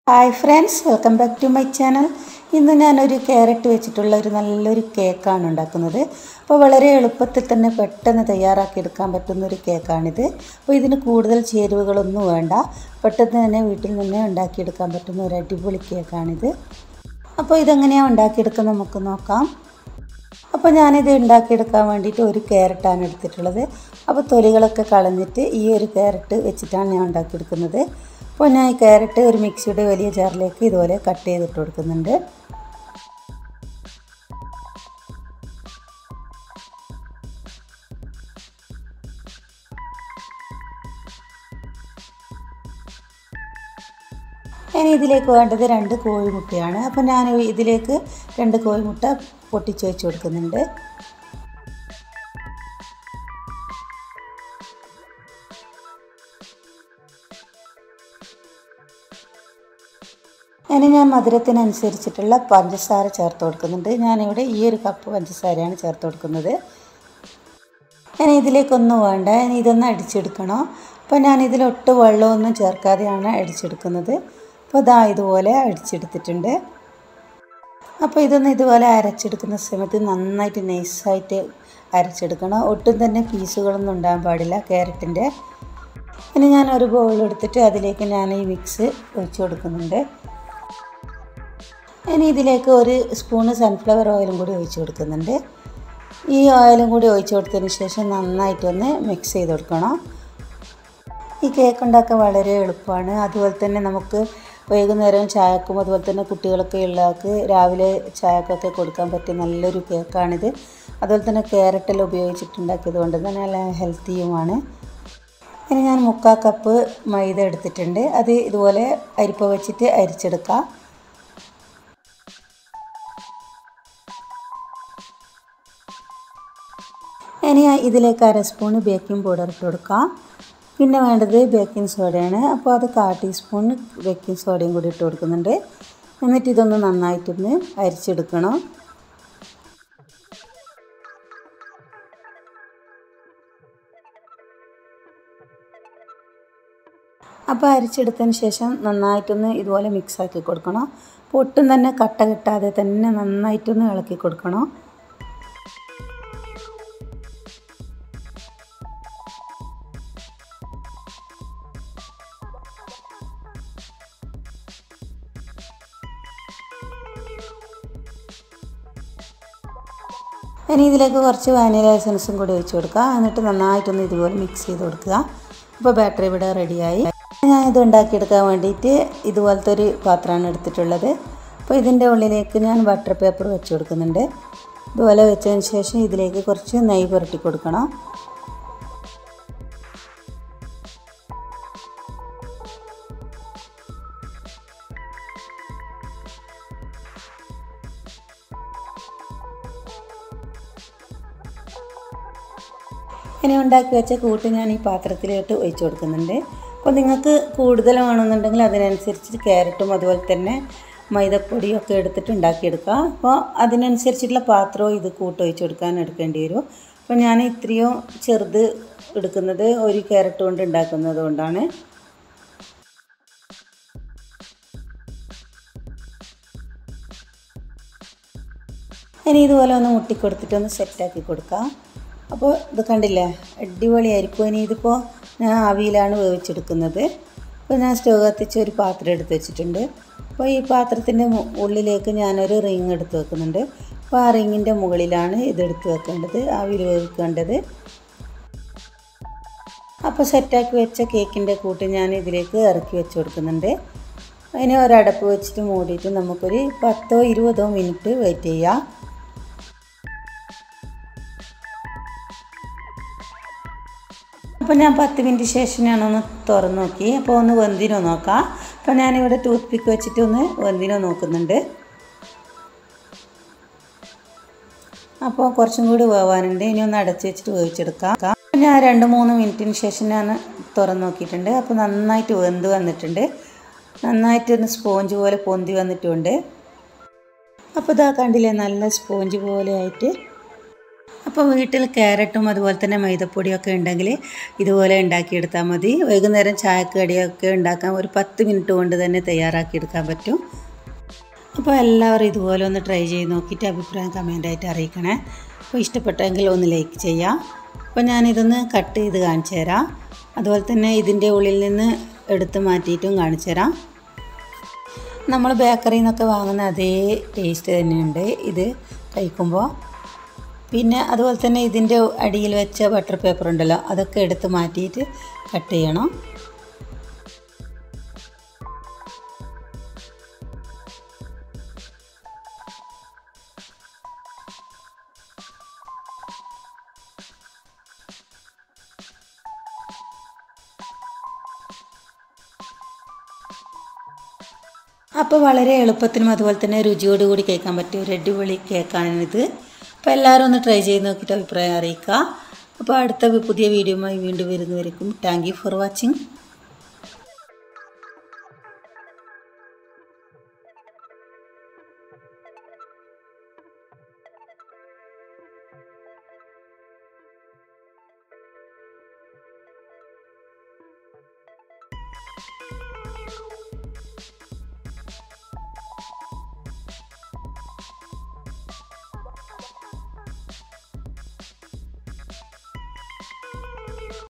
hi friends welcome back to my channel ഇന്ന് ഞാനൊരു carrot വെച്ചിട്ടുള്ള ഒരു നല്ലൊരു കേക്കാണ് ഉണ്ടാക്കുന്നത് അപ്പോൾ വളരെ എളുപ്പത്തിൽ തന്നെ പെട്ടെന്ന് തയ്യാറാക്കിയെടുക്കാൻ പറ്റുന്ന ഒരു കേക്കാണിത് അപ്പോൾ ഇതിന് കൂടുതൽ ചേരുവകളൊന്നും വേണ്ട പെട്ടെന്ന് തന്നെ വീട്ടിൽ നിന്ന് ഉണ്ടാക്കിയെടുക്കാൻ പറ്റുന്ന ഒരു അടിപൊളി കേക്കാണിത് അപ്പോൾ ഇതെങ്ങനെയാണ് ഉണ്ടാക്കിയെടുക്കുന്നത് നമുക്ക് നോക്കാം അപ്പോൾ ഞാനിത് ഉണ്ടാക്കിയെടുക്കാൻ വേണ്ടിയിട്ട് ഒരു ക്യാരറ്റാണ് എടുത്തിട്ടുള്ളത് അപ്പോൾ തൊലികളൊക്കെ കളഞ്ഞിട്ട് ഈ ഒരു ക്യാരറ്റ് വെച്ചിട്ടാണ് ഞാൻ ഉണ്ടാക്കിയെടുക്കുന്നത് അപ്പോൾ ഞാൻ ഈ ക്യാരറ്റ് ഒരു മിക്സിയുടെ വലിയ ജാറിലേക്ക് ഇതുപോലെ കട്ട് ചെയ്തിട്ട് കൊടുക്കുന്നുണ്ട് ഇനി ഇതിലേക്ക് വേണ്ടത് രണ്ട് കോഴിമുട്ടയാണ് അപ്പോൾ ഞാൻ ഇതിലേക്ക് രണ്ട് കോഴിമുട്ട പൊട്ടിച്ച് വെച്ച് കൊടുക്കുന്നുണ്ട് ഇനി ഞാൻ മധുരത്തിനനുസരിച്ചിട്ടുള്ള പഞ്ചസാര ചേർത്ത് കൊടുക്കുന്നുണ്ട് ഞാനിവിടെ ഈ ഒരു കപ്പ് പഞ്ചസാരയാണ് ചേർത്ത് കൊടുക്കുന്നത് ഇനി ഇതിലേക്കൊന്നും വേണ്ട ഇനി ഇതൊന്ന് അടിച്ചെടുക്കണം അപ്പോൾ ഞാൻ ഇതിലൊട്ട് വെള്ളമൊന്നും ചേർക്കാതെയാണ് അടിച്ചെടുക്കുന്നത് അപ്പോൾ ഇതാ ഇതുപോലെ അടിച്ചെടുത്തിട്ടുണ്ട് അപ്പോൾ ഇതൊന്ന് ഇതുപോലെ അരച്ചെടുക്കുന്ന സമയത്ത് നന്നായിട്ട് നൈസായിട്ട് അരച്ചെടുക്കണം ഒട്ടും തന്നെ പീസുകളൊന്നും ഉണ്ടാകാൻ പാടില്ല ക്യാരറ്റിൻ്റെ ഇനി ഞാൻ ഒരു ബൗൾ എടുത്തിട്ട് അതിലേക്ക് ഞാൻ ഈ മിക്സ് ഒഴിച്ച് കൊടുക്കുന്നുണ്ട് ഇനി ഇതിലേക്ക് ഒരു സ്പൂണ് സൺഫ്ലവർ ഓയിലും കൂടി ഒഴിച്ച് കൊടുക്കുന്നുണ്ട് ഈ ഓയിലും കൂടി ഒഴിച്ച് കൊടുത്തതിന് ശേഷം നന്നായിട്ടൊന്ന് മിക്സ് ചെയ്ത് കൊടുക്കണം ഈ കേക്ക് ഉണ്ടാക്കാൻ വളരെ എളുപ്പമാണ് അതുപോലെ തന്നെ നമുക്ക് വൈകുന്നേരം ചായക്കും അതുപോലെ തന്നെ കുട്ടികളൊക്കെ ഉള്ളവർക്ക് രാവിലെ ചായക്കൊക്കെ കൊടുക്കാൻ പറ്റിയ നല്ലൊരു കേക്കാണിത് അതുപോലെ തന്നെ ക്യാരറ്റെല്ലാം ഉപയോഗിച്ചിട്ടുണ്ടാക്കിയത് കൊണ്ട് തന്നെ നല്ല ഹെൽത്തിയുമാണ് ഇനി ഞാൻ മുക്കാൽ കപ്പ് മൈദ എടുത്തിട്ടുണ്ട് അത് ഇതുപോലെ അരിപ്പ വെച്ചിട്ട് അരിച്ചെടുക്കാം ഇനി ഇതിലേക്ക് അര സ്പൂൺ ബേക്കിംഗ് പൗഡർ ഇട്ട് കൊടുക്കാം പിന്നെ വേണ്ടത് ബേക്കിംഗ് സോഡയാണ് അപ്പോൾ അത് കാ ടീസ്പൂൺ ബേക്കിംഗ് സോഡയും കൂടി ഇട്ട് കൊടുക്കുന്നുണ്ട് എന്നിട്ട് ഇതൊന്ന് നന്നായിട്ടൊന്ന് അരിച്ചെടുക്കണം അപ്പോൾ അരിച്ചെടുത്തതിന് ശേഷം നന്നായിട്ടൊന്ന് ഇതുപോലെ മിക്സാക്കി കൊടുക്കണം അപ്പോൾ ഒട്ടും തന്നെ കട്ട കിട്ടാതെ തന്നെ നന്നായിട്ടൊന്ന് ഇളക്കി കൊടുക്കണം ഇനി ഇതിലേക്ക് കുറച്ച് വാനില എസൻസും കൂടി ഒഴിച്ച് കൊടുക്കുക എന്നിട്ട് നന്നായിട്ടൊന്ന് ഇതുപോലെ മിക്സ് ചെയ്ത് കൊടുക്കുക അപ്പോൾ ബാറ്ററി ഇവിടെ റെഡിയായി ഞാൻ ഇത് ഉണ്ടാക്കിയെടുക്കാൻ വേണ്ടിയിട്ട് ഇതുപോലത്തെ ഒരു പാത്രമാണ് എടുത്തിട്ടുള്ളത് അപ്പോൾ ഇതിൻ്റെ ഉള്ളിലേക്ക് ഞാൻ ബട്ടർ പേപ്പർ വെച്ച് കൊടുക്കുന്നുണ്ട് ഇതുപോലെ വെച്ചതിന് ശേഷം ഇതിലേക്ക് കുറച്ച് നെയ്യ് പുരട്ടി കൊടുക്കണം ഇനി ഉണ്ടാക്കി വെച്ച കൂട്ട് ഞാൻ ഈ പാത്രത്തിലോട്ട് ഒഴിച്ചു കൊടുക്കുന്നുണ്ട് അപ്പോൾ നിങ്ങൾക്ക് കൂടുതൽ വേണമെന്നുണ്ടെങ്കിൽ അതിനനുസരിച്ച് ക്യാരറ്റും അതുപോലെ തന്നെ മൈദപ്പൊടിയും ഒക്കെ എടുത്തിട്ട് ഉണ്ടാക്കിയെടുക്കുക അപ്പോൾ അതിനനുസരിച്ചിട്ടുള്ള പാത്രവും ഇത് കൂട്ട് ഒഴിച്ചു കൊടുക്കാൻ എടുക്കേണ്ടി വരും അപ്പോൾ ഞാൻ ഇത്രയും ചെറുത് എടുക്കുന്നത് ഒരു ക്യാരറ്റ് കൊണ്ട് ഉണ്ടാക്കുന്നത് കൊണ്ടാണ് ഇനി ഇതുപോലെ ഒന്ന് മുട്ടിക്കൊടുത്തിട്ട് ഒന്ന് സെറ്റാക്കി കൊടുക്കാം അപ്പോൾ ഇത് കണ്ടില്ലേ അടിപൊളിയായിരിക്കും ഇനി ഇതിപ്പോൾ ഞാൻ ആവിയിലാണ് വേവിച്ചെടുക്കുന്നത് അപ്പോൾ ഞാൻ സ്റ്റവ് കത്തിച്ച് ഒരു പാത്രം എടുത്ത് വെച്ചിട്ടുണ്ട് അപ്പോൾ ഈ പാത്രത്തിൻ്റെ ഉള്ളിലേക്ക് ഞാനൊരു റിങ് എടുത്ത് വെക്കുന്നുണ്ട് അപ്പോൾ ആ റിങ്ങിൻ്റെ മുകളിലാണ് ഇതെടുത്ത് വെക്കേണ്ടത് ആവിയിൽ വേവിക്കേണ്ടത് അപ്പോൾ സെറ്റാക്കി വെച്ച കേക്കിൻ്റെ കൂട്ട് ഞാൻ ഇതിലേക്ക് ഇറക്കി വെച്ച് കൊടുക്കുന്നുണ്ട് അതിന് ഒരടപ്പ് വെച്ചിട്ട് മൂടിയിട്ട് നമുക്കൊരു പത്തോ ഇരുപതോ മിനിറ്റ് വെയിറ്റ് ചെയ്യാം അപ്പോൾ ഞാൻ പത്ത് മിനിറ്റ് ശേഷം ഞാനൊന്ന് തുറന്ന് നോക്കി അപ്പോൾ ഒന്ന് വെന്തിനോ നോക്കാം അപ്പോൾ ഞാനിവിടെ ടൂത്ത് പിക്ക് വെച്ചിട്ട് ഒന്ന് വെന്തിനോ നോക്കുന്നുണ്ട് അപ്പോൾ കുറച്ചും കൂടി വേവാനുണ്ട് ഇനി ഒന്ന് അടച്ച് വെച്ചിട്ട് വേവിച്ചെടുക്കാം ഞാൻ രണ്ട് മൂന്ന് മിനിറ്റിന് ശേഷം ഞാൻ തുറന്ന് നോക്കിയിട്ടുണ്ട് അപ്പോൾ നന്നായിട്ട് വെന്ത് വന്നിട്ടുണ്ട് നന്നായിട്ട് ഒന്ന് സ്പോഞ്ച് പോലെ പൊന്തി വന്നിട്ടുണ്ട് അപ്പോൾ ഇതാ കണ്ടില്ലേ നല്ല സ്പോഞ്ച് പോലെ ആയിട്ട് അപ്പോൾ വീട്ടിൽ ക്യാരറ്റും അതുപോലെ തന്നെ മൈദപ്പൊടിയൊക്കെ ഉണ്ടെങ്കിൽ ഇതുപോലെ ഉണ്ടാക്കിയെടുത്താൽ മതി വൈകുന്നേരം ചായക്ക് കടിയൊക്കെ ഉണ്ടാക്കാൻ ഒരു പത്ത് മിനിറ്റ് കൊണ്ട് തന്നെ തയ്യാറാക്കിയെടുക്കാൻ പറ്റും അപ്പോൾ എല്ലാവരും ഇതുപോലെ ഒന്ന് ട്രൈ ചെയ്ത് നോക്കിയിട്ട് അഭിപ്രായം കമൻ്റായിട്ട് അറിയിക്കണേ അപ്പോൾ ഇഷ്ടപ്പെട്ടെങ്കിൽ ഒന്ന് ലൈക്ക് ചെയ്യാം അപ്പോൾ ഞാനിതൊന്ന് കട്ട് ചെയ്ത് കാണിച്ചു തരാം അതുപോലെ തന്നെ ഇതിൻ്റെ ഉള്ളിൽ നിന്ന് എടുത്ത് മാറ്റിയിട്ടും കാണിച്ചു തരാം നമ്മൾ ബേക്കറിയിൽ നിന്നൊക്കെ വാങ്ങുന്ന അതേ ടേസ്റ്റ് തന്നെയുണ്ട് ഇത് കഴിക്കുമ്പോൾ പിന്നെ അതുപോലെ തന്നെ ഇതിൻ്റെ അടിയിൽ വെച്ച ബട്ടർ പേപ്പർ ഉണ്ടല്ലോ അതൊക്കെ എടുത്ത് മാറ്റിയിട്ട് കട്ട് ചെയ്യണം അപ്പോൾ വളരെ എളുപ്പത്തിനും അതുപോലെ തന്നെ രുചിയോട് കൂടി കേൾക്കാൻ പറ്റിയ ഒരു അടിപൊളി കേക്കാണിത് അപ്പോൾ എല്ലാവരും ഒന്ന് ട്രൈ ചെയ്ത് നോക്കിയിട്ട് അഭിപ്രായം അറിയിക്കുക അപ്പോൾ അടുത്ത പുതിയ വീഡിയോയുമായി വീണ്ടും വരുന്നവരേക്കും താങ്ക് യു ഫോർ വാച്ചിങ്